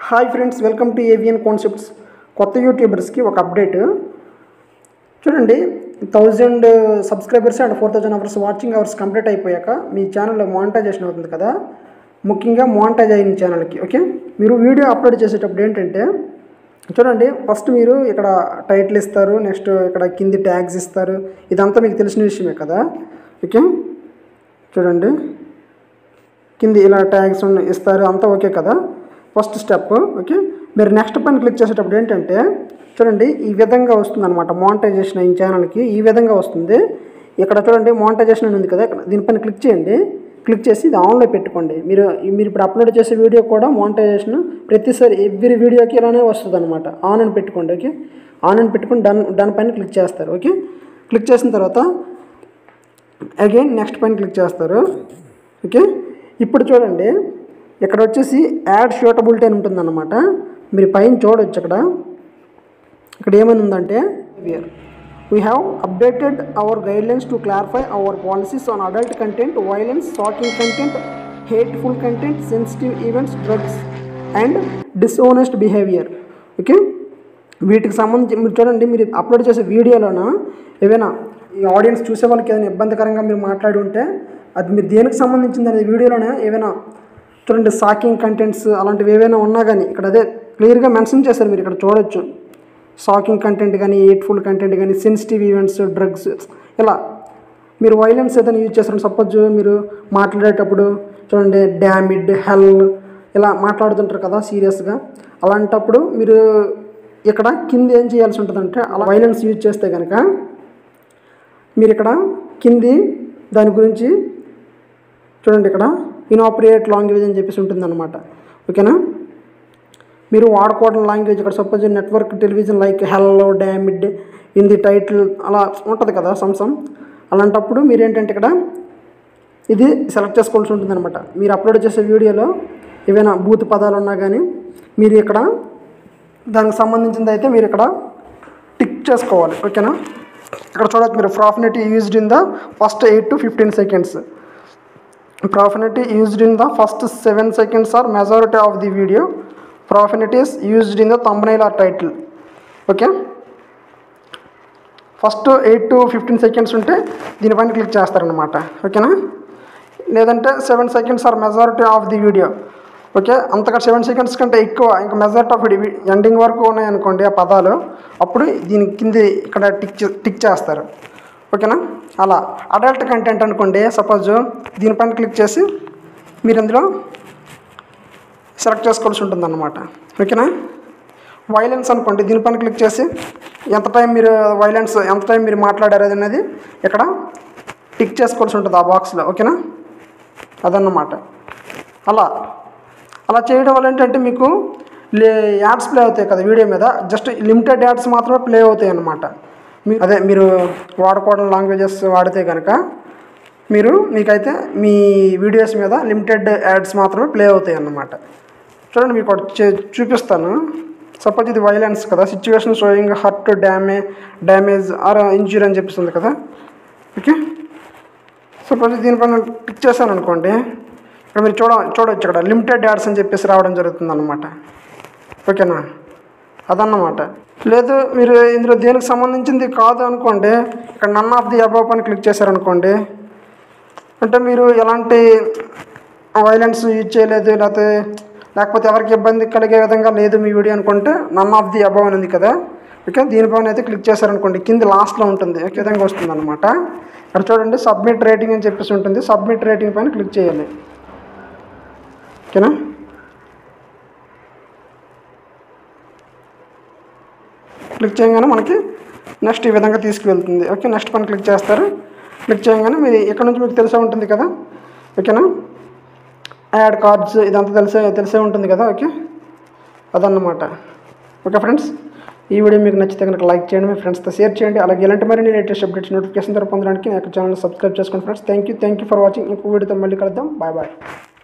hi friends welcome to Avian Concepts కొత్త యూట్యూబర్స్కి ఒక అప్డేట్ చూడండి thousand subscribers and four thousand hours watching hours complete అయిపోయాక మీ ఛానల్లో మానిటైజేషన్ అవుతుంది కదా ముఖ్యంగా మానిటైజ్ అయిన ఛానల్కి ఓకే మీరు వీడియో అప్లోడ్ చేసేటప్పుడు ఏంటంటే చూడండి ఫస్ట్ మీరు ఇక్కడ టైటిల్ ఇస్తారు నెక్స్ట్ ఇక్కడ కింది ట్యాగ్స్ ఇస్తారు ఇదంతా మీకు తెలిసిన విషయమే కదా ఓకే చూడండి కింది ఇలా ట్యాగ్స్ ఉన్న- ఇస్తారు అంతా ఓకే కదా ఫస్ట్ స్టెప్ ఓకే మీరు నెక్స్ట్ పని క్లిక్ చేసేటప్పుడు ఏంటంటే చూడండి ఈ విధంగా వస్తుంది అనమాట మానిటైజేషన్ అయిన ఛానల్కి ఈ విధంగా వస్తుంది ఇక్కడ చూడండి మానిటైజేషన్ అని ఉంది కదా ఇక్కడ దీనిపైన క్లిక్ చేయండి క్లిక్ చేసి ఇది ఆన్లో పెట్టుకోండి మీరు మీరు ఇప్పుడు అప్లోడ్ చేసే వీడియో కూడా మానిటైజేషన్ ప్రతిసారి ఎవ్రీ వీడియోకి ఇలానే వస్తుంది అనమాట ఆన్ అని పెట్టుకోండి ఓకే ఆన్ అని పెట్టుకొని డన్ డన్ పైన క్లిక్ చేస్తారు ఓకే క్లిక్ చేసిన తర్వాత అగైన్ నెక్స్ట్ పైన క్లిక్ చేస్తారు ఓకే ఇప్పుడు చూడండి ఇక్కడ వచ్చేసి యాడ్ షూటబిలిటీ అని ఉంటుందన్నమాట మీరు పైన చూడొచ్చు ఇక్కడ ఇక్కడ ఏమని ఉందంటే where we have updated our guidelines to clarify our policies on adult content violence shocking content hateful content sensitive events drugs and dishonest behaviour okay వీటికి సంబంధించి మీరు చూడండి మీరు అప్లోడ్ చేసే వీడియోలోన ఏవైనా ఈ ఆడియన్స్ చూసే వాళ్ళకి ఏదైనా ఇబ్బందికరంగా మీరు మాట్లాడి ఉంటే అది మీరు దేనికి సంబంధించింది అనేది వీడియోలోనే ఏవైనా చూడండి సాకింగ్ కంటెంట్స్ అలాంటివి ఏవైనా ఉన్నా కానీ ఇక్కడ అదే క్లియర్గా మెన్షన్ చేశారు మీరు ఇక్కడ చూడొచ్చు షాకింగ్ కంటెంట్ కానీ ఎయిట్ఫుల్ కంటెంట్ కానీ సెన్సిటివ్ ఈవెంట్స్ డ్రగ్స్ ఇలా మీరు వైలెన్స్ ఏదైనా యూజ్ చేస్తారు సపోజ్ మీరు మాట్లాడేటప్పుడు చూడండి డ్యామిడ్ హెల్ ఇలా మాట్లాడుతుంటారు కదా సీరియస్గా అలాంటప్పుడు మీరు ఇక్కడ కింద ఏం చేయాల్సి ఉంటుందంటే అలా వైలెన్స్ యూజ్ చేస్తే కనుక మీరు ఇక్కడ కింది దాని గురించి చూడండి ఇక్కడ ఇనాపరియేట్ లాంగ్వేజ్ అని చెప్పేసి ఉంటుందన్నమాట ఓకేనా మీరు వాడుకోవడం లాంగ్వేజ్ ఇక్కడ suppose network television like hello damn it in the title అలా ఉంటుంది కదా సంసం అలాంటప్పుడు మీరు ఏంటంటే ఇక్కడ ఇది సెలెక్ట్ చేసుకోవాల్సి ఉంటుందన్నమాట మీరు అప్లోడ్ చేసే వీడియోలో ఏవైనా బూత్ పదాలు ఉన్నా కానీ మీరు ఇక్కడ దానికి సంబంధించింది అయితే మీరు ఇక్కడ టిక్ చేసుకోవాలి ఓకేనా ఇక్కడ చూడొచ్చు మీరు profanity used in the first eight to fifteen seconds profanity used in the first 7 seconds or majority of the video profanity is used in the thumbnail or title okay first eight to fifteen seconds ఉంటే దీనిపైన click చేస్తారనమాట ఓకేనా లేదంటే seven seconds or majority of the video okay అంతగా seven seconds కంటే ఎక్కువ ఇంకా majority of ending వరకు ఉన్నాయనుకోండి ఆ పదాలు అప్పుడు దీని కింది ఇక్కడ టిక్ చే- టిక్ చేస్తారు ఓకేనా అలా అడల్ట్ కంటెంట్ అనుకోండి సపోజ్ దీనిపైన క్లిక్ చేసి మీరు ఇందులో సెలెక్ట్ చేసుకోవాల్సి ఉంటుందన్నమాట ఓకేనా వైలెన్స్ అనుకోండి దీనిపైన క్లిక్ చేసి ఎంత టైం మీరు వైలెన్స్ ఎంత టైం మీరు మాట్లాడారు అనేది ఇక్కడ టిక్ చేసుకోవాల్సి ఉంటుంది ఆ బాక్స్లో ఓకేనా అదన్నమాట అలా అలా చేయడం వల్ల ఏంటంటే మీకు లే యాడ్స్ ప్లే అవుతాయి కదా వీడియో మీద జస్ట్ లిమిటెడ్ యాడ్స్ మాత్రమే ప్లే అవుతాయి అన్నమాట మీ అదే మీరు వాడుకోవడం లాంగ్వేజెస్ వాడితే కనుక మీరు మీకైతే మీ వీడియోస్ మీద లిమిటెడ్ యాడ్స్ మాత్రమే ప్లే అవుతాయి అన్నమాట చూడండి మీకు ఒకటి చే- చూపిస్తాను సపోజ్ ఇది వైలెన్స్ కదా situation showing hurt dam damage or injury అని చెప్పిస్తుంది కదా ఓకే సపోజ్ దీనిపైన క్లిక్ చేశాను అనుకోండి ఇక్కడ మీరు చూడ చూడవచ్చు ఇక్కడ లిమిటెడ్ యాడ్స్ అని చెప్పేసి రావడం జరుగుతుంది అనమాట ఓకేనా అదన్నమాట లేదు మీరు ఇందులో దేనికి సంబంధించింది కాదు అనుకోండి ఇక్కడ నన్ ఆఫ్ ది అబౌవ్ అని క్లిక్ చేశారనుకోండి అంటే మీరు ఎలాంటి వైలెన్స్ యూజ్ చేయలేదు లేకపోతే లేకపోతే ఎవరికి ఇబ్బంది కలిగే విధంగా లేదు మీ వీడియో అనుకుంటే నన్ ఆఫ్ ది అబౌవ్ అని ఉంది కదా ఓకే దీనిపైన అయితే క్లిక్ చేశారనుకోండి కింద లాస్ట్లో ఉంటుంది ఒక విధంగా వస్తుంది అనమాట ఇక్కడ చూడండి సబ్మిట్ రేటింగ్ అని చెప్పేసి ఉంటుంది సబ్మిట్ రేటింగ్ పైన క్లిక్ చేయాలి ఓకేనా క్లిక్ చేయగానే మనకి నెక్స్ట్ ఈ విధంగా తీసుకువెళ్తుంది ఓకే నెక్స్ట్ పని క్లిక్ చేస్తారు క్లిక్ చేయగానే మీరు ఇక్కడ నుంచి మీకు తెలిసే ఉంటుంది కదా ఓకేనా యాడ్ కార్డ్స్ ఇదంతా తెలిసే తెలిసే ఉంటుంది కదా ఓకే అదన్నమాట ఓకే ఫ్రెండ్స్ ఈ వీడియో మీకు నచ్చితే కనుక లైక్ చేయండి మీ ఫ్రెండ్స్తో షేర్ చేయండి అలాగే ఇలాంటి మరిన్ని లేటెస్ట్ అప్డేట్స్ నోటిఫికేషన్ ద్వారా పొందడానికి నా యొక్క ఛానల్ సబ్స్క్రైబ్ చేసుకోండి friends thank you thank you for watching ఇంకో వీడియోతో మళ్ళీ కలుద్దాం బాయ్ బాయ్